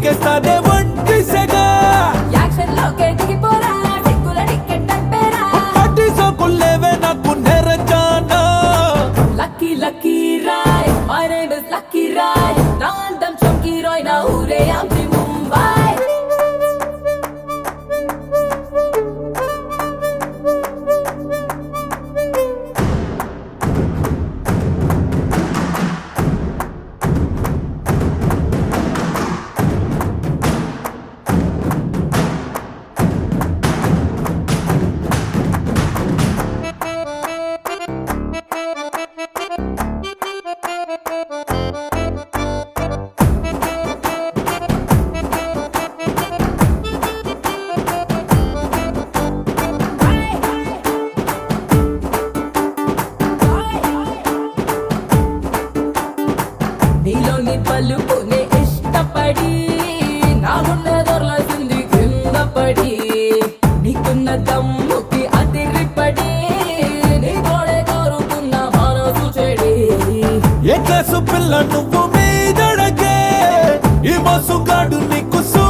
ఎక్కేస్తానే ఒంటి సెగా యాక్షన్ లోకే దిగిపోరా టిక్కుల ticket అంపేరా party సోకుల్లేవే నాకు నెరజానా lucky lucky Rai my name is lucky Rai నా అందం చంకీ రాయ్ నా ఊరే ఆంటి ముంబై నీలోని పలుకునే ఇష్టపడి నా గుండె దొరలసింది కింద పడి నీకున్న దమ్ముకి అదిరిపడి నీ తోడే కోరుకున్న మనసు చెడి ఏ క్లాసు పిల్ల నువ్వు మీదడకే ఈ మోసుగాడు నీకు